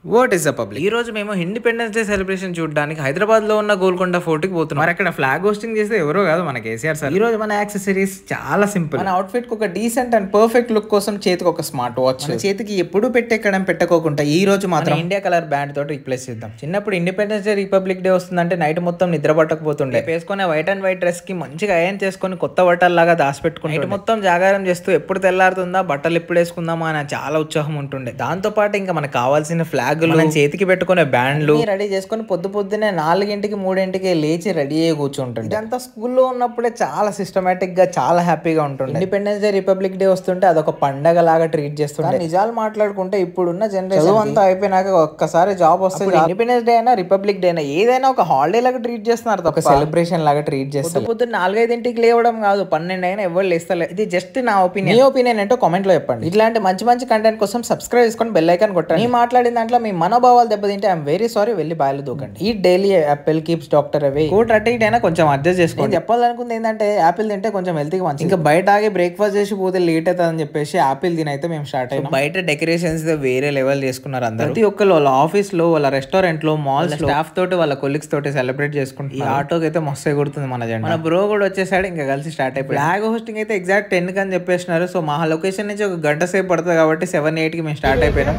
What is the public ఈ రోజు మేము ఇండిపెండెన్స్ డే సెలబ్రేషన్ చూడడానికి హైదరాబాద్ లో ఉన్న గోల్కొండ ఫోర్ట్ కి పోతున్నాం మరి అక్కడ ఫ్లాగ్ హోస్టింగ్ చేస్తే ఎవరో కాదు మన కేసీఆర్ సార్ ఈ రోజు మన యాక్సెసరీస్ చాలా సింపుల్ మన అవుట్ఫిట్ కి ఒక డీసెంట్ అండ్ పర్ఫెక్ట్ లుక్ కోసం చేతికి ఒక స్మార్ట్ వాచ్ చేతికి ఎప్పుడు పెట్టెక్కడం పెట్టుకోకుండా ఈ రోజు మాత్రం ఇండియా కలర్ బ్యాండ్ తోటి రిప్లేస్ చేద్దాం చిన్నప్పుడు ఇండిపెండెన్స్ డే రిపబ్లిక్ డే వస్తుందంటే నైట్ మొత్తం నిద్ర పట్టకపోతుండే వేసుకునే వైట్ అండ్ వైట్ డ్రెస్ కి మంచిగా అయన్ చేసుకొని కొత్త బట్టల్లాగా దాచిపెట్టుకుంటే నైట్ మొత్తం జాగారం చేస్తూ ఎప్పుడు తెల్లారుతుందా బట్టలు ఎప్పుడు వేసుకుందామా అని చాలా ఉత్సాహం ఉంటుండే దాంతో పాటు ఇంకా మనకు కావాల్సిన ఫ్లాగులు మనం చేతికి పెట్టుకునే బ్యాండ్లు రెడీ చేసుకొని పొద్దు పొద్దునే నాలుగింటికి మూడింటికి లేచి రెడీ అయ్యి కూర్చుంటుంది ఇదంతా స్కూల్లో ఉన్నప్పుడే చాలా సిస్టమేటిక్ గా చాలా హ్యాపీగా ఉంటుంది ఇండిపెండెన్స్ డే రిపబ్లిక్ డే వస్తుంటే అదొక పండగ లాగా ట్రీట్ చేస్తుంటే నిజాలు మాట్లాడుకుంటే ఇప్పుడున్న జనరేషన్ అంతా అయిపోయినాక ఒక్కసారి జాబ్ వస్తే ఇండిపెండెన్స్ డే అయినా రిపబ్లిక్ డే అయినా ఏదైనా ఒక హాలిడే లాగా ట్రీట్ చేస్తున్నారు ఒక సెలబ్రేషన్ లాగా ట్రీట్ చేస్తారు పొద్దున్న నాలుగైదింటికి లేవడం కాదు పన్నెండు అయినా ఎవరు లేస్తలే ఇది జస్ట్ నా ఒపీనియన్ మీ ఒపీనియన్ ఏంటో కామెంట్ లో చెప్పండి ఇట్లాంటి మంచి మంచి కంటెంట్ కోసం సబ్స్క్రైబ్ చేసుకొని బెల్ ఐకాన్ కొట్టండి మీ మాట్లాడిన దాంట్లో మీ మనోభావాలు దెబ్బతింటే ఐఎమ్ వెరీ సారీ వెళ్ళి బాయలు దూకండి ఈ daily apple keeps doctor away quote అటు ఇటు అయినా కొంచెం అడ్జస్ట్ చేసుకోండి నేను చెప్పాలనుకుంది ఏంటంటే యాపిల్ తింటే కొంచెం హెల్త్ కి మంచి ఇంకా బయట ఆగి బ్రేక్ఫాస్ట్ చేసి పోతే లేట్ అవుతుందని చెప్పేసి యాపిల్ తిని అయితే మేము స్టార్ట్ అయ్యాం బయట డెకరేషన్స్ వేరే లెవెల్ చేసుకున్నారు అందరూ ప్రతి ఒక్కరు వాళ్ళ ఆఫీస్ లో వాళ్ళ రెస్టారెంట్ లో మాల్స్ స్టాఫ్ తోటి వాళ్ళ కొలీగ్స్ తోటి సెలబ్రేట్ చేసుకుంటారు ఈ ఆటోకి అయితే మస్తు ఎగురుతుంది మన జెండా మన బ్రో కూడా వచ్చేసాడు ఇంకా కలిసి స్టార్ట్ అయిపోయి ఫ్లాగ్ హోస్టింగ్ అయితే ఎగ్జాక్ట్ టెన్ కి అని చెప్పేసినారు సో మా లొకేషన్ నుంచి ఒక గంట సేపు పడుతుంది కాబట్టి సెవెన్ ఎయిట్ కి మేము స్టార్ట్ అయిపోయినాం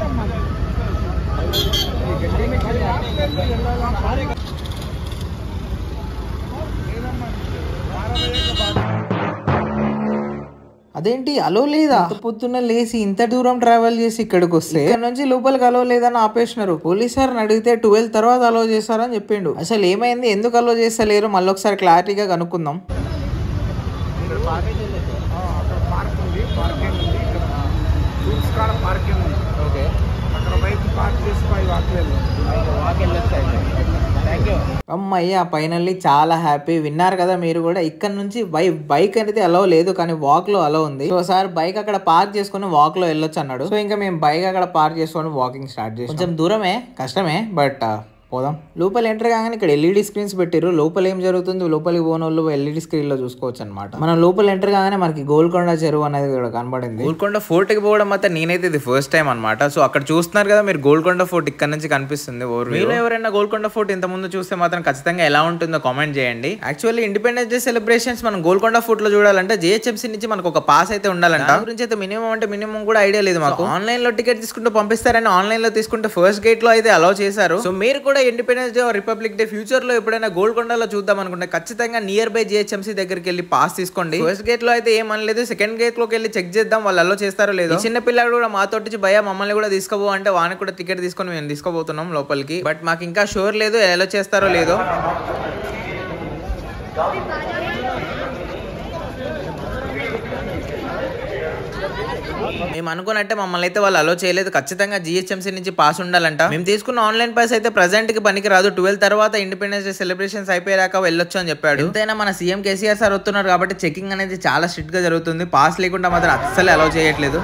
అదేంటి అలో లేదా అంత పొద్దున్న లేసి ఇంత దూరం ట్రావెల్ చేసి ఇక్కడికి వస్తే ఇక్కడ నుంచి లోపలికి అలో లేదని ఆపేసినారు పోలీస్ సార్ అడిగితే ట్వెల్వ్ తర్వాత అలో చేస్తారని చెప్పిండు అసలు ఏమైంది ఎందుకు అలో చేస్తలేరు మళ్ళీ ఒకసారి క్లారిటీగా కనుక్కుందాం ఇక్కడ పార్క్ ఉంది పార్కింగ్ ఉంది ఇక్కడ టూల్స్ కాడ పార్కింగ్ ఉంది ఓకే అక్కడ బైక్ పార్క్ చేసి పై వాక్ అమ్మయ్య ఫైనల్లీ చాలా హ్యాపీ విన్నారు కదా మీరు కూడా ఇక్కడ నుంచి బై బైక్ అనేది అలో లేదు కానీ వాక్ లో అలో ఉంది సో సార్ బైక్ అక్కడ పార్క్ చేసుకుని వాక్ లో వెళ్ళొచ్చు అన్నాడు సో ఇంకా మేము బైక్ అక్కడ పార్క్ చేసుకొని వాకింగ్ స్టార్ట్ చేసాం కొంచెం దూరమే కష్టమే బట్ పోదాం లోపల ఎంటర్ కాగానే ఇక్కడ ఎల్ఈడి స్క్రీన్స్ పెట్టారు లోపల ఏం జరుగుతుంది లోపలికి పోని వాళ్ళు ఎల్ఈడి స్క్రీన్ లో చూసుకోవచ్చు అనమాట మనం లోపల ఎంటర్ కాగానే మనకి గోల్కొండ చెరువు అనేది ఇక్కడ కనబడింది గోల్కొండ ఫోర్ట్ కి పోవడం అయితే నేనైతే ఇది ఫస్ట్ టైం అనమాట సో అక్కడ చూస్తున్నారు కదా మీరు గోల్కొండ ఫోర్ట్ ఇక్కడ నుంచి కనిపిస్తుంది మీరు ఎవరైనా గోల్కొండ ఫోర్ట్ ఇంత ముందు చూస్తే మాత్రం ఖచ్చితంగా ఎలా ఉంటుందో కామెంట్ చేయండి యాక్చువల్లీ ఇండిపెండెన్స్ డే సెలబ్రేషన్స్ మనం గోల్కొండ ఫోర్ట్ లో చూడాలంటే జేహెచ్ఎంసీ నుంచి మనకు ఒక పాస్ అయితే ఉండాలంట దాని గురించి అయితే మినిమం అంటే మినిమం కూడా ఐడియా లేదు మాకు ఆన్లైన్ లో టికెట్ తీసుకుంటూ పంపిస్తారని ఆన్లైన్ లో తీసుకుంటే ఫస్ట్ గేట్ లో అయితే అలౌ చేశారు సో మీరు కూడా independence day republic day future లో ఎప్పుడైనా గోల్కొండలో చూద్దాం అనుకుంటే ఖచ్చితంగా నియర్ బై జిహెచ్ఎంసీ దగ్గరికి వెళ్ళి పాస్ తీసుకోండి ఫస్ట్ గేట్ లో అయితే ఏం అనలేదు సెకండ్ గేట్ లోకి వెళ్ళి చెక్ చేద్దాం వాళ్ళు అలో చేస్తారో లేదో ఈ చిన్న పిల్లాడు కూడా మాతోటి భయ మమ్మల్ని కూడా తీసుకోబో అంటే వానికి కూడా టికెట్ తీసుకొని మేము తీసుకోబోతున్నాం లోపలికి బట్ మాకు ఇంకా షూర్ లేదు ఎలా చేస్తారో లేదో మేము అనుకున్నట్టే మమ్మల్ని అయితే వాళ్ళు అలో చేయలేదు ఖచ్చితంగా జిహెచ్ఎంసీ నుంచి పాస్ ఉండాలంట మేము తీసుకున్న ఆన్లైన్ పాస్ అయితే ప్రజెంట్ కి పనికి రాదు ట్వెల్వ్ తర్వాత ఇండిపెండెన్స్ డే సెలబ్రేషన్స్ అయిపోయాక వెళ్ళొచ్చు అని చెప్పాడు ఎంతైనా మన సీఎం కేసీఆర్ సార్ వస్తున్నారు కాబట్టి చెకింగ్ అనేది చాలా స్ట్రిక్ట్ గా జరుగుతుంది పాస్ లేకుండా మాత్రం అస్సలు అలో చేయట్లేదు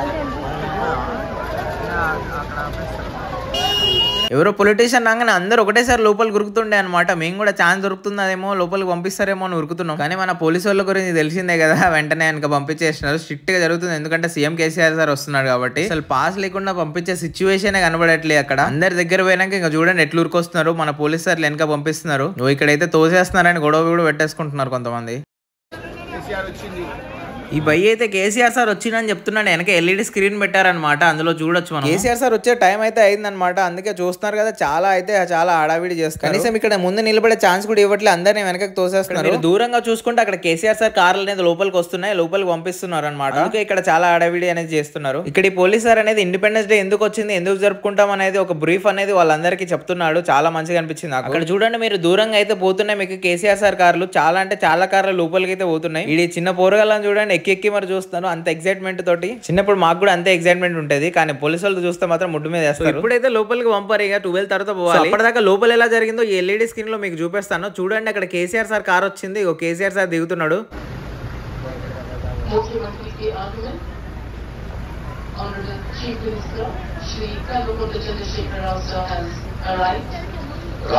ఎవరో పొలిటీషియన్ రాగానే అందరూ ఒకటేసారి లోపల గురుకుతుండే అనమాట మేము కూడా ఛాన్స్ దొరుకుతుందేమో లోపలికి పంపిస్తారేమో అని ఉరుకుతున్నాం కానీ మన పోలీసు వాళ్ళ గురించి తెలిసిందే కదా వెంటనే వెనక పంపించేసినారు స్ట్రిక్ట్ గా జరుగుతుంది ఎందుకంటే సీఎం కేసీఆర్ సార్ వస్తున్నాడు కాబట్టి అసలు పాస్ లేకుండా పంపించే సిచ్యువేషన్ కనబడట్లేదు అక్కడ అందరి దగ్గర పోయినాక ఇంకా చూడండి ఎట్లు ఉరుకొస్తున్నారు మన పోలీస్ సార్లు వెనక పంపిస్తున్నారు నువ్వు ఇక్కడైతే తోసేస్తున్నారని గొడవ కూడా పెట్టేసుకుంటున్నారు కొంతమంది కేసీఆర్ వచ్చింది ఈ బై అయితే కేసీఆర్ సార్ వచ్చిందని చెప్తున్నాడు వెనక ఎల్ఈడి స్క్రీన్ పెట్టారనమాట అందులో చూడొచ్చు మనం కేసీఆర్ సార్ వచ్చే టైం అయితే అయిందనమాట అందుకే చూస్తున్నారు కదా చాలా అయితే చాలా హడావిడి చేస్తారు కనీసం ఇక్కడ ముందు నిలబడే ఛాన్స్ కూడా ఇవ్వట్లే అందరినీ వెనకకి తోసేస్తున్నారు మీరు దూరంగా చూసుకుంటే అక్కడ కేసీఆర్ సార్ కార్లు అనేది లోపలికి వస్తున్నాయి లోపలికి పంపిస్తున్నారు అనమాట అందుకే ఇక్కడ చాలా హడావిడి అనేది చేస్తున్నారు ఇక్కడ ఈ పోలీస్ సార్ అనేది ఇండిపెండెన్స్ డే ఎందుకు వచ్చింది ఎందుకు జరుపుకుంటాం అనేది ఒక బ్రీఫ్ అనేది వాళ్ళందరికీ చెప్తున్నాడు చాలా మంచిగా అనిపించింది నాకు అక్కడ చూడండి మీరు దూరంగా అయితే పోతున్నాయి మీకు కేసీఆర్ సార్ కార్లు చాలా అంటే చాలా కార్లు లోపలికి అయితే పోతున్నాయి ఇది చిన్న పోరగాళ్ళని చూడండి ఎక్కి ఎక్కి మరి చూస్తాను అంత ఎక్సైట్మెంట్ తోటి చిన్నప్పుడు మాకు కూడా అంతే ఎక్సైట్మెంట్ ఉంటుంది కానీ పోలీసు వాళ్ళు చూస్తే మాత్రం ముడ్డు మీద వేస్తారు ఇప్పుడైతే లోపలికి పంపారు ఇక ట్వెల్వ్ తర్వాత పోవాలి అప్పటిదాకా లోపల ఎలా జరిగిందో ఈ ఎల్ఈడి స్క్రీన్ లో మీకు చూపిస్తాను చూడండి అక్కడ కేసీఆర్ సార్ కార్ వచ్చింది ఇగో కేసీఆర్ సార్ దిగుతున్నాడు मुख्यमंत्री के आगमन Honorable Chief Minister Shri Kalvakota Chandrasekhar Rao sir has arrived.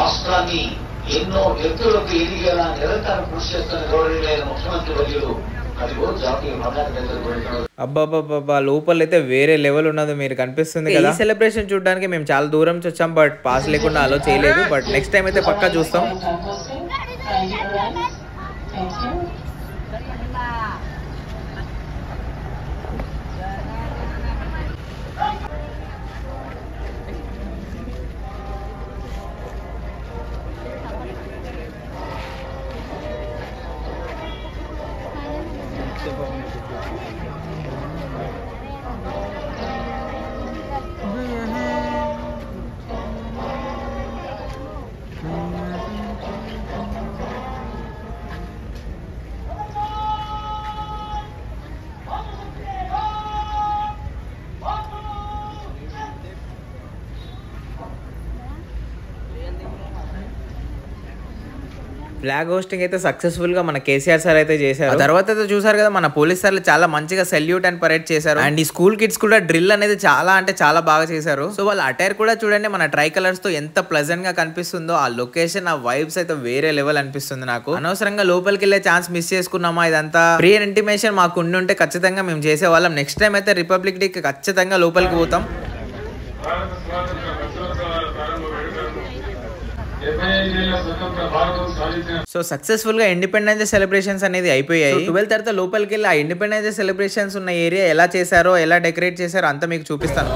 రాష్ట్రాన్ని ఎన్నో ఎత్తులకు ఎదిగేలా నిరంతరం కృషి చేస్తున్న గౌరవనీయులైన ముఖ్యమంత్రి వర్యులు అబ్బాబ్బాబ్బా లోపల అయితే వేరే లెవెల్ ఉన్నది మీరు కనిపిస్తుంది కదా ఈ సెలబ్రేషన్ చూడడానికి మేము చాలా దూరం నుంచి వచ్చాం బట్ పాస్ లేకుండా అలో చేయలేదు బట్ నెక్స్ట్ టైం అయితే పక్కా చూస్తాం Time posting. Thank you, friends. Thank you. Flag hosting అయితే సక్సెస్ఫుల్ గా మన కేసీఆర్ సార్ అయితే చేశారు ఆ తర్వాత అయితే చూసారు కదా మన పోలీస్ సార్లు చాలా మంచిగా సెల్యూట్ అండ్ పరేడ్ చేశారు అండ్ ఈ స్కూల్ కిడ్స్ కూడా డ్రిల్ అనేది చాలా అంటే చాలా బాగా చేశారు సో వాళ్ళ అటైర్ కూడా చూడండి మన ట్రై కలర్స్ తో ఎంత ప్లెజెంట్ గా కనిపిస్తుందో ఆ లొకేషన్ ఆ వైబ్స్ అయితే వేరే లెవెల్ అనిపిస్తుంది నాకు అనవసరంగా లోపలికి వెళ్ళే ఛాన్స్ మిస్ చేసుకున్నామా ఇదంతా ప్రియర్ ఇంటిమేషన్ మాకు ఉండి ఉంటే ఖచ్చితంగా మేము చేసేవాళ్ళం నెక్స్ట్ టైం అయితే రిపబ్లిక్ డేకి ఖచ్చితంగా లోపలికి పోతాం భారత స్వాతంత్ర వజ్రోత్సవాల ప్రారంభ వేడుకలను డెబ్బై ఐదేళ్ల స్వతంత్ర భారతం సాధించిన సో సక్సెస్ఫుల్ గా ఇండిపెండెన్స్ డే సెలబ్రేషన్స్ అనేది అయిపోయాయి ట్వెల్వ్ తర్వాత లోపలికి వెళ్ళి ఆ ఇండిపెండెన్స్ డే సెలబ్రేషన్స్ ఉన్న ఏరియా ఎలా చేశారో ఎలా డెకరేట్ చేశారో అంతా మీకు చూపిస్తాను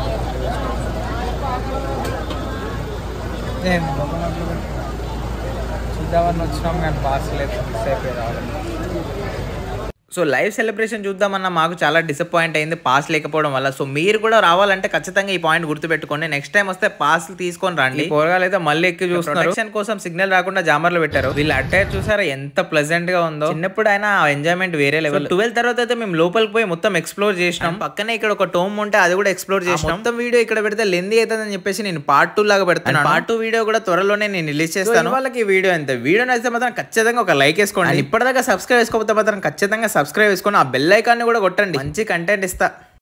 చూద్దామని వచ్చినాం కానీ పాస్ లేదు మిస్ అయిపోయి రావడం సో లైవ్ సెలబ్రేషన్ చూద్దామన్నా మాకు చాలా డిసప్పాయింట్ అయింది పాస్ లేకపోవడం వల్ల సో మీరు కూడా రావాలంటే ఖచ్చితంగా ఈ పాయింట్ గుర్తుపెట్టుకోండి నెక్స్ట్ టైం వస్తే పాస్ తీసుకొని రండి పోరగాలు అయితే మళ్ళీ ఎక్కి చూస్తున్నారు ప్రొటెక్షన్ కోసం సిగ్నల్ రాకుండా జామర్లు పెట్టారు వీళ్ళు అటైర్ చూసారా ఎంత ప్లెజెంట్ గా ఉందో చిన్నప్పుడు అయినా ఎంజాయ్మెంట్ వేరే లెవెల్ ట్వెల్వ్ తర్వాత అయితే మేము లోపలికి పోయి మొత్తం ఎక్స్ప్లోర్ చేసినాం పక్కనే ఇక్కడ ఒక టోమ్ ఉంటే అది కూడా ఎక్స్ప్లోర్ చేసినాం మొత్తం వీడియో ఇక్కడ పెడితే లెంది అవుతుందని చెప్పేసి నేను పార్ట్ టూ లాగా పెడతాను పార్ట్ టూ వీడియో కూడా త్వరలోనే నేను రిలీజ్ చేస్తాను వాళ్ళకి ఈ వీడియో ఎంత వీడియో నచ్చితే మాత్రం ఖచ్చితంగా ఒక లైక్ వేసుకోండి ఇప్పటిదాకా సబ్స్క్రైబ్ చేసుకోకపోతే మాత్రం ఖచ్చితంగా సబ్స్క్రైబ్ చేసుకొని ఆ బెల్ ఐకాన్ని కూడా కొట్టండి మంచి కంటెంట్ ఇస్తా